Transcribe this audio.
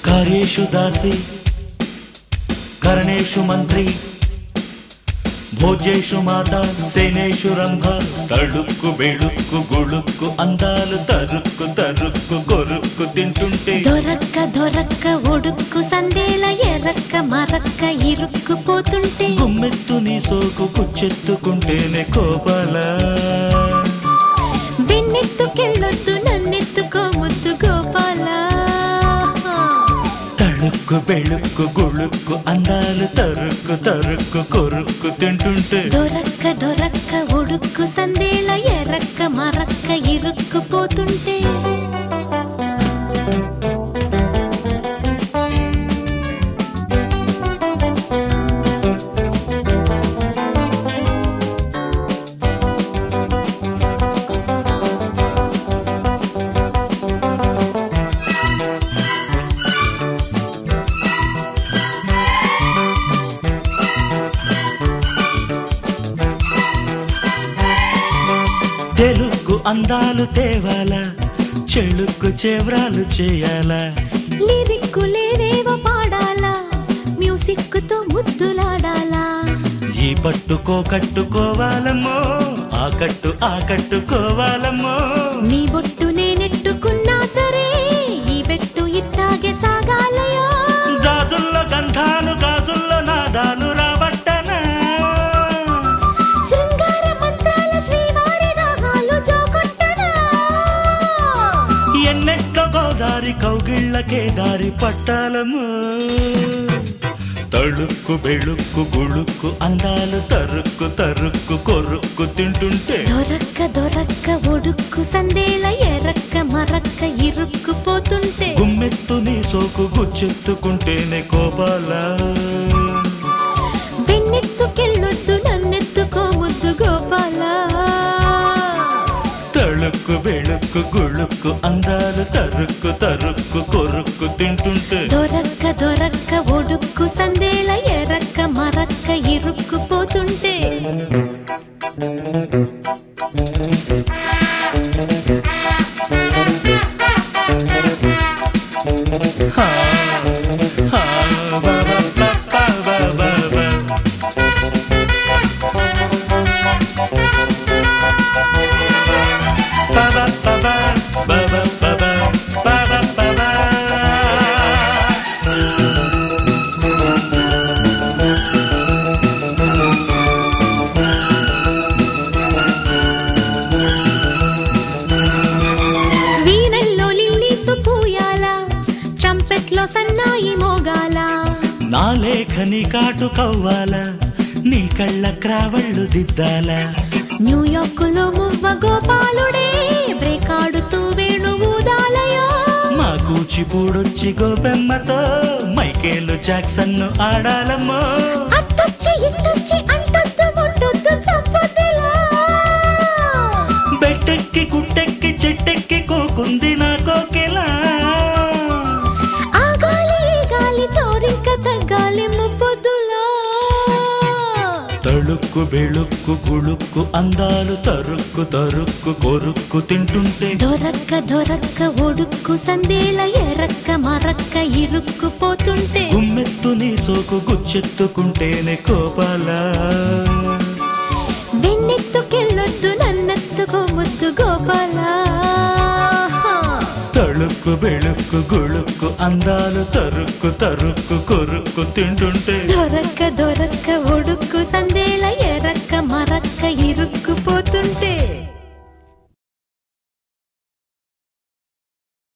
కార్యేషు దాసి కరణేషు మంత్రి భోజేషు మాత సేనేషు రంభ తడుక్కు బెళుక్కు గుళుక్కు అందాలు తరుక్కు తరుక్కు కొరుక్కు తింటుంటే దొరక్క దొరక్క ఒడుక్కు సందేల ఎరక్క మరక్క ఇరుక్కుపోతుంటే గుమ్మెత్తు నీ సోకు కుచ్చెత్తుకుంటేనే కోపాల వెన్నెత్తుకెళ్ళొద్దు నన్నెత్తుకో ముద్దు గోపాల తడుక్కు బెళుక్కు గుళుక్కు అందాలు తరుక్కు తరుక్కు కొరుక్కు తింటుంటే దొరక్క దొరక్క ఒడుక్కు సందేల ఎరక్క మరక్క ఇరుక్కుపోతుంటే తెలుగు అందాలు తేవాలా చెಳುక్కు చెవ్రాలు చేయాలా లిరిక్కులేవేవో పాడాలా మ్యూజిక్తో ముద్దులాడాలా ఈ పట్టుకో కట్టుకోవాలమ్మో ఆ కట్టు ఆ కట్టుకోవాలమ్మో నీ బొట్టు నేనెట్టుకున్నా సరే ఈ బెట్టు ఇట్టాగే సాగాలయో జాజుల్లో గంధాలు గాజుల్లో నాదాలు రాబట్టనా శృంగార మంత్రాల శ్రీవారి రాగాలు జోకొట్టనా ఎన్నెట్లో గోదారి కౌగిళ్ళకే దారి పట్టాలము తళుక్కు బెళుక్కు గుళుక్కు అందాలు తరుక్కు తరుక్కు కొరుక్కు తింటుంటే దొరక్క దొరక్క ఒడుక్కు సందేల ఎరక్క మరక్క ఇరుక్కుపోతుంటే గుమ్మెత్తు నీ సోకు గుచ్చెత్తుకుంటేనే కోపాల వెన్నెత్తుకెళ్ళొద్దు నన్నెత్తుకో ముద్దు గోపాల తళుక్కు బెళుక్కు గుళుక్కు అందాలు తరుక్కు తరుక్కు కొరుక్కు తింటుంటే దొరక్క దొరక్క ఒడుక్కు సందేల ఎరక్క మరక్క ఇరుక్కుపోతుంటే హా, హా, బా, బా, బా, బా, బా, బా, బా. Ba, ba, ba, ba, ba, ba, ba, ba, ba, ba, ba, ba. వీణల్లో లిల్లీసు పూయాల ట్రంపెట్లో సన్నాయి మోగాల నా లేఖని కాటు కవ్వాల నీ కళ్ళ క్రావళ్ళు దిద్దాల న్యూయార్కులో మువ్వ గోపాలుడే బ్రేక్ ఆడుతూ వేణు ఊదాలయో మా కూచిపూడొచ్చి గోపెమ్మతో మైకేలు జాక్సన్ను ఆడాలమ్మో అట్టొచ్చి ఇట్టొచ్చి అంటొద్దు ముట్టొద్దు చంపొద్దులా బెట్టెక్కి కుట్టెక్కి చెట్టెక్కి కోకుంది నా కోకెలా ఆ గాలి ఈ గాలి చోరింక తగ్గాలి ముప్పొద్దులా తళుక్కు బెళుక్కు గుళుక్కు అందాలు తరుక్కు తరుక్కు కొరుక్కు తింటుంటే దొరక్క దొరక్క ఒడుక్కు సందేల ఎరక్క మరక్క ఇరుక్కుపోతుంటే గుమ్మెత్తు నీ సోకు గుచ్చెత్తుకుంటేనే కోపాల వెన్నెత్తుకెళ్ళొద్దు నన్నెత్తుకో ముద్దు గోపాల తళుక్కు బెళుక్కు గుళుక్కు అందాలు తరుక్కు తరుక్కు కొరుక్కు తింటుంటే దొరక్క దొరక్క ఒడుక్కు సందేల ఎరక్క మరక్క ఇరుక్కుపోతుంటే